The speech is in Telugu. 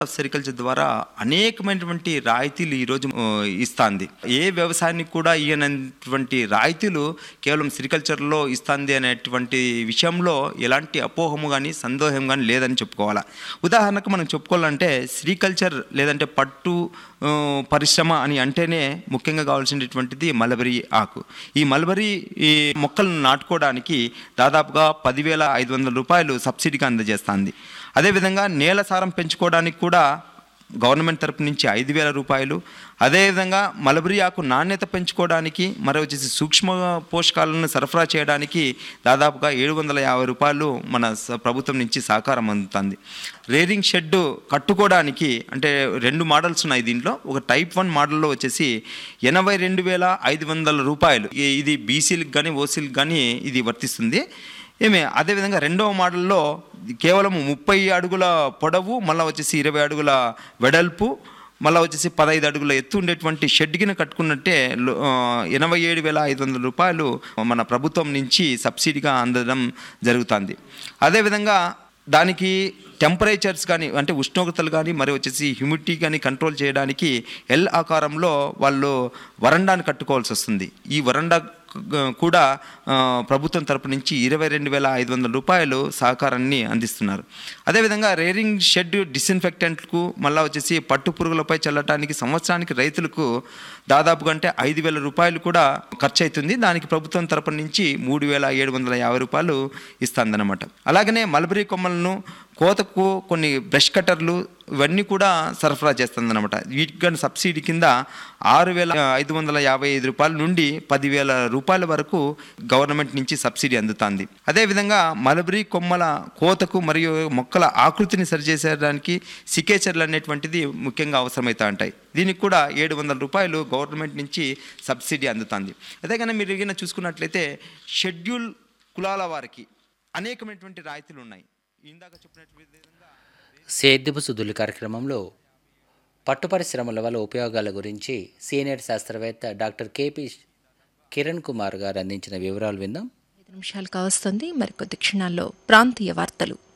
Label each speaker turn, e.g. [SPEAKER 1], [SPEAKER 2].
[SPEAKER 1] సెరికల్చర్ ద్వారా అనేకమైనటువంటి రాయితీలు ఈరోజు ఆ, ఇస్తాంది ఏ వ్యవసాయానికి కూడా ఇయ్యనటువంటి రాయితీలు కేవలం సెరికల్చర్లో ఇస్తుంది అనేటువంటి విషయంలో ఎలాంటి అపోహము కానీ సందేహం కానీ లేదని చెప్పుకోవాలా ఉదాహరణకు మనం చెప్పుకోవాలంటే సెరికల్చర్ లేదంటే పట్టు ఆ, పరిశ్రమ అని అంటేనే ముఖ్యంగా కావాల్సినటువంటిది మలబరీ ఆకు ఈ మలబరీ ఈ మొక్కలను నాటుకోవడానికి దాదాపుగా పదివేల ఐదు వందల రూపాయలు సబ్సిడీగా అందజేస్తుంది అదేవిధంగా నేల సారం పెంచుకోవడానికి కూడా గవర్నమెంట్ తరపు నుంచి ఐదు వేల రూపాయలు అదేవిధంగా మలబరీ ఆకు నాణ్యత పెంచుకోవడానికి మరి వచ్చేసి సూక్ష్మ పోషకాలను సరఫరా చేయడానికి దాదాపుగా ఏడు వందల యాభై రూపాయలు మన స- ప్రభుత్వం నుంచి సహకారం అందుతుంది రేరింగ్ షెడ్ కట్టుకోవడానికి అంటే రెండు మోడల్స్ ఉన్నాయి దీంట్లో ఒక టైప్ వన్ మోడల్లో వచ్చేసి ఎనభై రెండు వేల ఐదు వందల రూపాయలు ఈ- ఇది బీసీలకు కానీ ఓసీలకు కానీ ఇది వర్తిస్తుంది ఏమే అదేవిధంగా రెండవ మోడల్లో కేవలం ముప్పై అడుగుల పొడవు మళ్ళీ వచ్చేసి ఇరవై అడుగుల వెడల్పు మళ్ళీ వచ్చేసి పదహైదు అడుగుల ఎత్తు ఉండేటువంటి షెడ్ కింద కట్టుకున్నట్టే లో- ఆ, ఎనభై ఏడు వేల ఐదు వందల రూపాయలు మన ప్రభుత్వం నుంచి సబ్సిడీగా అందడం జరుగుతుంది అదేవిధంగా దానికి టెంపరేచర్స్ కానీ అంటే ఉష్ణోగ్రతలు కానీ మరి వచ్చేసి హ్యూమిడిటీ కానీ కంట్రోల్ చేయడానికి ఎల్ ఆకారంలో వాళ్ళు వరండాను కట్టుకోవాల్సి వస్తుంది ఈ వరండా క- కూడా ఆ, ప్రభుత్వం తరపు నుంచి ఇరవై రెండు వేల ఐదు వందల రూపాయలు సహకారాన్ని అందిస్తున్నారు అదేవిధంగా రేరింగ్ షెడ్ డిస్ఇన్ఫెక్టెంట్కు మళ్ళీ వచ్చేసి పట్టు పురుగులపై చల్లటానికి సంవత్సరానికి రైతులకు దాదాపుగా అంటే ఐదు వేల రూపాయలు కూడా ఖర్చు అవుతుంది దానికి ప్రభుత్వం తరపు నుంచి మూడు వేల ఏడు వందల యాభై రూపాయలు ఇస్తుందన్నమాట అలాగనే మల్బరీ కొమ్మలను కోతకు కొన్ని బ్రష్ కట్టర్లు ఇవన్నీ కూడా సరఫరా చేస్తుందన్నమాట వీటికి కానీ సబ్సిడీ కింద ఆరు వేల ఐదు వందల యాభై ఐదు రూపాయల నుండి పదివేల రూపాయల వరకు గవర్నమెంట్ నుంచి సబ్సిడీ అందుతుంది అదేవిధంగా మలబరీ కొమ్మల కోతకు మరియు మొక్కల ఆకృతిని సరిచేసేయడానికి సికేచర్లు అనేటువంటిది ముఖ్యంగా అవసరమవుతా ఉంటాయి దీనికి కూడా ఏడు వందల రూపాయలు గవర్నమెంట్ నుంచి సబ్సిడీ అందుతుంది అదే కానీ మీరు ఏదైనా చూసుకున్నట్లయితే షెడ్యూల్ కులాల వారికి అనేకమైనటువంటి రాయితీలు ఉన్నాయి ఇందాక చెప్పినట్టు విధంగా
[SPEAKER 2] సేద్యపు సుదులు కార్యక్రమంలో పట్టు పరిశ్రమల వల్ల ఉపయోగాల గురించి సీనియర్ శాస్త్రవేత్త డాక్టర్ కేపి కిరణ్ కుమార్ గారు అందించిన వివరాలు విందాం
[SPEAKER 3] ఐదు నిమిషాలు కావస్తుంది మరికొద్ది క్షణాల్లో ప్రాంతీయ వార్తలు